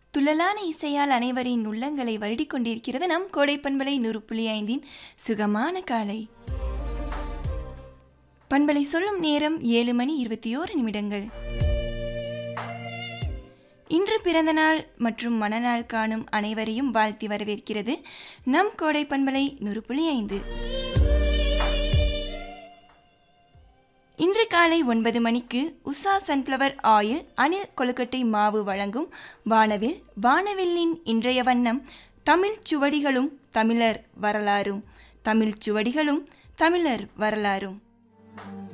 துள்ளலான இசையால் அனைவரின் உள்ளங்களை வருடிக் கொண்டிருக்கிறது நம் கோடை பண்பலை நூறு புள்ளி ஐந்தின் சுகமான காலை பண்பலை சொல்லும் நேரம் ஏழு மணி இருபத்தி ஓரு நிமிடங்கள் இன்று பிறந்தநாள் மற்றும் மணநாள் காணும் அனைவரையும் வாழ்த்தி வரவேற்கிறது நம் கோடை பண்பலை நூறு புள்ளி ஐந்து இன்று காலை ஒன்பது மணிக்கு உஷா சன்ஃப்ளவர் ஆயில் அணில் கொழுக்கட்டை மாவு வழங்கும் வானவில் வானவில்லின் இன்றைய வண்ணம் தமிழ் சுவடிகளும் தமிழர் வரலாறும் தமிழ் சுவடிகளும் தமிழர் வரலாறும்